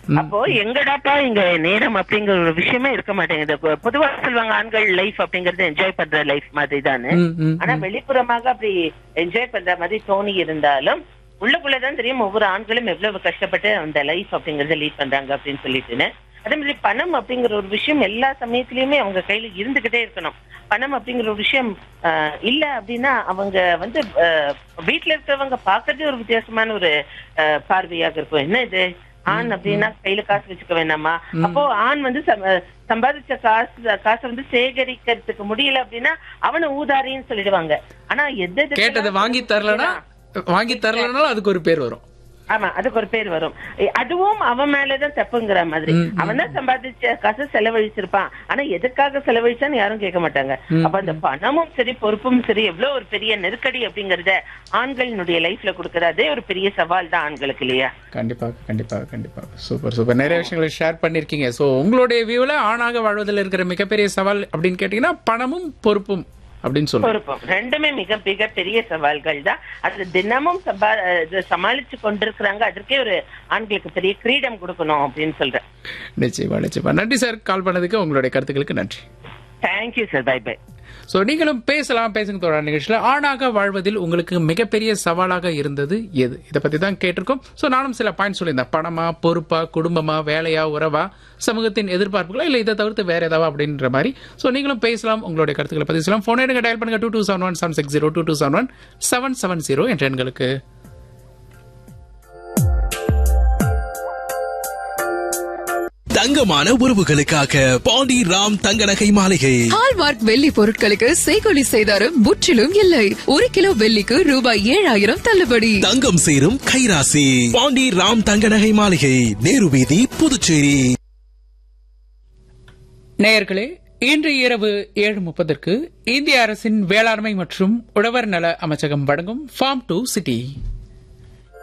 அப்போ எங்கடாப்பா இங்க நேரம் அப்படிங்கிற ஒரு விஷயமே இருக்க மாட்டேங்குது பொ- பொதுவா சொல்லுவாங்க ஆண்கள் லைஃப் அப்படிங்கறது என்ஜாய் பண்ற லைஃப் மாதிரி தானே ம், ம், ஆனா வெளிப்புறமாக அப்படி என்ஜாய் பண்ற மாதிரி தோணி இருந்தாலும் உள்ளுக்குள்ளதான் தெரியும் ஒவ்வொரு ஆண்களும் எவ்வளவு கஷ்டப்பட்டு அந்த லைஃப் அப்படிங்கறத லீட் பண்றாங்க அப்படின்னு சொல்லிட்டுன்னு அதே மாதிரி பணம் அப்படிங்கிற ஒரு விஷயம் எல்லா சமயத்திலயுமே அவங்க கையில இருந்துகிட்டே இருக்கணும் பணம் அப்படிங்கிற ஒரு விஷயம் ஆஹ், இல்ல அப்படின்னா அவங்க வந்து ஆஹ், வீட்டுல இருக்கிறவங்க பாக்குறதே ஒரு வித்தியாசமான ஒரு ஆஹ், பார்வையாக இருக்கும் என்ன இது ஆண் அப்படின்னா கையில காசு வச்சுக்க வேணாமா அப்போ ஆண் வந்து சம- சம்பாதிச்ச காசு காசை வந்து சேகரிக்கிறதுக்கு முடியல அப்படின்னா அவனை ஊதாரின்னு சொல்லிடுவாங்க ஆனா எது எதுக்கெல்லாம் கேட்டதை வாங்கி தரலனா வாங்கி தரலனாலும் அதுக்கு ஒரு பேர் வரும் ஆமா அதுக்கு ஒரு பேர் வரும் எ- அதுவும் அவன் மேலதான் தப்புங்கிற மாதிரி அவன் தான் சம்பாதிச்ச காசு செலவழிச்சிருப்பான் ஆனா எதுக்காக செலவழிச்சான்னு யாரும் கேட்க மாட்டாங்க அப்ப அந்த பணமும் சரி பொறுப்பும் சரி எவ்வளவு ஒரு பெரிய நெருக்கடி அப்படிங்கறத ஆண்களினுடைய லைஃப்ல கொடுக்கறது அதே ஒரு பெரிய சவால் தான் ஆண்களுக்கு இல்லையா கண்டிப்பாக கண்டிப்பாக கண்டிப்பாக சூப்பர் சூப்பர் நிறைய விஷயங்களை ஷேர் பண்ணிருக்கீங்க ஸோ உங்களுடைய வியூவில் ஆணாக வாழ்வதில் இருக்கிற மிகப்பெரிய சவால் அப்படின்னு கேட்டீங்கன்னா பணமும் பொறுப்பும் அப்படின்னு சொல்லுவோம் பொறுப்பும் ரெண்டுமே மிக மிக பெரிய சவால்கள் தான் அது தினமும் சம்பா இது சமாளிச்சு கொண்டிருக்கிறாங்க அதற்கே ஒரு ஆண்களுக்கு பெரிய கிரீடம் கொடுக்கணும் அப்படின்னு சொல்றேன் நிச்சயமா நிச்சயமா நன்றி சார் கால் பண்ணதுக்கு உங்களுடைய கருத்துக்களுக்கு நன்றி thank you sir bye bye so நீங்களும் பேசலாம் பேசுங்க தொடர் நிகழ்ச்சியில் ஆணாக வாழ்வதில் உங்களுக்கு மிகப்பெரிய சவாலாக இருந்தது எது இதை பத்தி தான் கேட்டிருக்கோம் ஸோ நானும் சில பாயிண்ட் சொல்லியிருந்தேன் பணமா பொறுப்பா குடும்பமா வேலையா உறவா சமூகத்தின் எதிர்பார்ப்புகளா இல்லை இதை தவிர்த்து வேற ஏதாவது அப்படின்ற மாதிரி ஸோ நீங்களும் பேசலாம் உங்களுடைய கருத்துக்களை பதிவு செய்யலாம் ஃபோன் எடுங்க டயல் பண்ணுங்க two two seven one seven six zero two two seven one seven seven zero என்ற எண்களுக்கு தங்கமான உறவுகளுக்காக பாண்டி ராம் தங்க நகை மாளிகை ஹால்மார்க் வெள்ளி பொருட்களுக்கு செய்கொலி செய்தாரும் முற்றிலும் இல்லை ஒரு கிலோ வெள்ளிக்கு ரூபாய் ஏழாயிரம் தள்ளுபடி தங்கம் சேரும் கைராசி பாண்டி ராம் தங்க நகை மாளிகை நேரு வீதி புதுச்சேரி நேயர்களே இன்று இரவு ஏழு முப்பதற்கு இந்திய அரசின் வேளாண்மை மற்றும் உழவர் நல அமைச்சகம் வழங்கும் ஃபார்ம் டு சிட்டி